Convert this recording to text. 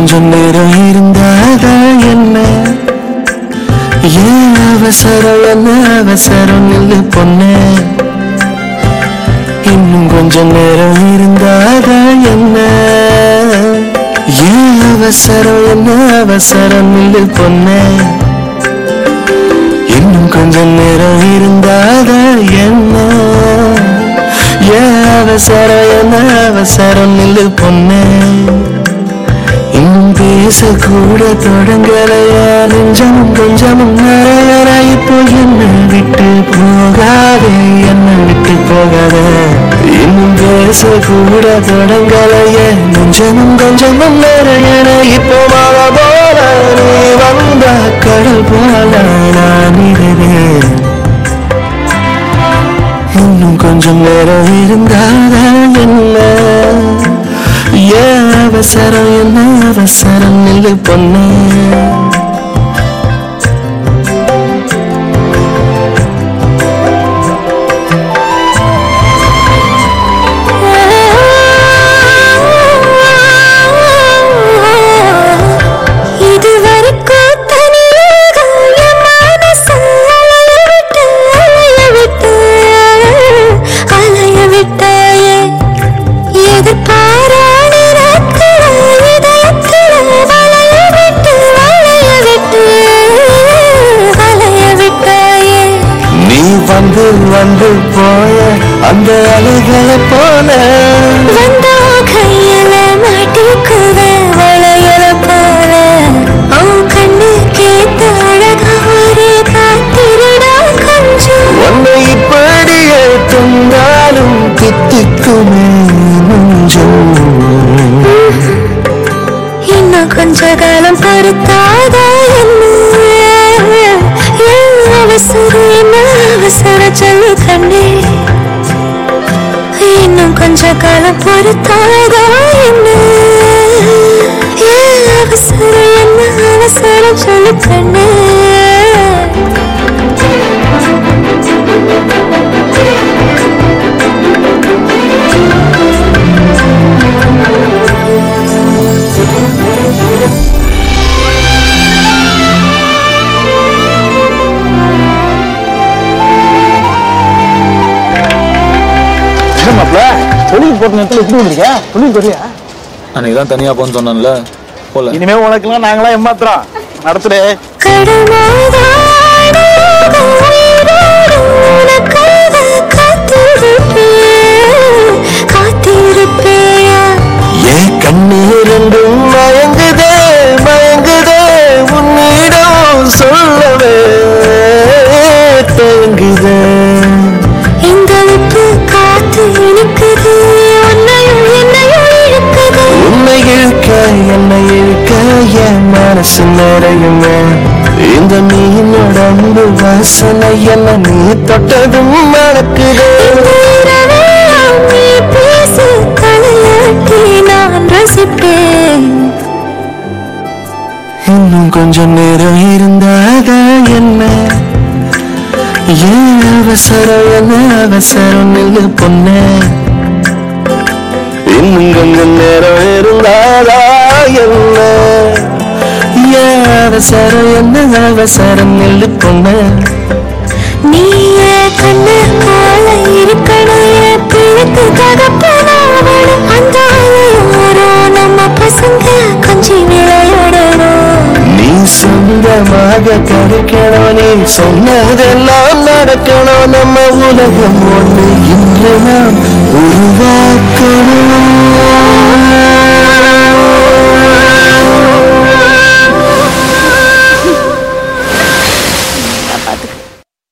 கொஞ்சம் நேரம் இருந்தாதா என்ன ஏன் அவசரம் என்ன அவசரம் நில்லு பொண்ணே இன்னும் கொஞ்சம் நேரம் இருந்தாதா என்ன ஏன் அவசரம் என்ன அவசரம் நில்லு பொண்ணே இன்னும் கொஞ்சம் நேரம் இருந்தாதா என்ன ஏன் அவசரம் என்ன அவசரம் நில்லு பொண்ணே இன்னும் பேசக்கூட தொடங்கலையா நெஞ்சமும் கொஞ்சமும் நிறையற இப்போ என்ன விட்டு போகாதே என்ன விட்டு போகாதே இன்னும் பேசக்கூட தொடங்கலையே நெஞ்சமும் கொஞ்சமும் நிறையற இப்போ மழை போல நீ வந்த கடல் போல நான் இருந்தேன் இன்னும் கொஞ்சம் நேரம் இருந்தாதா என்ன ஏன் அவசரம் என்ன அவசரம் நில்லு பொண்ணு இதுவரைக்கும் தனியாக என் மனசு அலைய விட்டு, அலைய விட்டு, அலைய விட்டாயே. எதிர்பாரா நிறத்தில, இதயத்தில வளைய விட்டு, வளைய விட்டு, வளைய விட்டாயே. நீ வந்து வந்து போய அந்த அலைகளை போல வந்தா கையில மாட்டிக்குவ வளையல போல உன் கண்ணு கேத்த அழகா ஒரு காத்திருடா கொஞ்சம் உன்னை இப்படியே தந்தாலும் தித்திக்குமே நெஞ்சம் இன்னும் கொஞ்ச காலம் பொறுத்தாதா என்ன ஏன் அவசரம் என்ன அவசரம் சொல்லு கண்ணே இன்னும் கொஞ்ச காலம் பொறுத்தாதா என்ன ஏன் அவசரம் என்ன அவசரம் சொல்லு கண்ணே என்ன மாப்ள தொழில் போட்ட நேரத்துல எப்படி வந்திருக்க தொழில் தெரியல அன்னைக்கு தான் தனியா போன்னு சொன்னேன்ல போல இனிமே உனக்கெல்லாம் நாங்களாம் ஏமாத்துறோம் நடத்துடே கடமாதான உயிரோடு உனக்காக காத்திருப்பேன், காத்திருப்பேயா ஏன் கண்ணு ரெண்டும் மயங்குதே மயங்குதே உன்னிடம் சொல்லவே தயங்குதே இந்த விட்டு காத்து இழுக்குது உன்னையும் என்னையும் இழுக்குது உன்னை இழுக்க என்னை இழுக்க என் மனசு நிறையுமே இந்த மீனோட அன்பு வாசனை என்ன நீ தொட்டதும் மணக்குதே இந்த இரவெல்லாம் நீ பேசு தலையாட்டி நான் ரசிப்பேன் இன்னும் கொஞ்சம் நேரம் இருந்தாதா என்ன ஏன் அவசரம் என்ன அவசரம் நில்லு பொண்ணே இன்னும் கொஞ்சம் நேரம் இருந்தாதா என்ன ஏன் அவசரம் என்ன அவசரம் நில்லு பொண்ணே நீ என் கண்ணு போல இருக்கணும் என் பிழைத்து தகப்பனாவணும் அந்த அலையோரம் நம்ம பசங்க கொஞ்சி விளையாடணும் நீ சொந்தமாக கிடைக்கணும் நீ சொன்னதெல்லாம் நடக்கணும் நம்ம உலகம் ஒன்று இன்று நாம் உருவாக்கணும்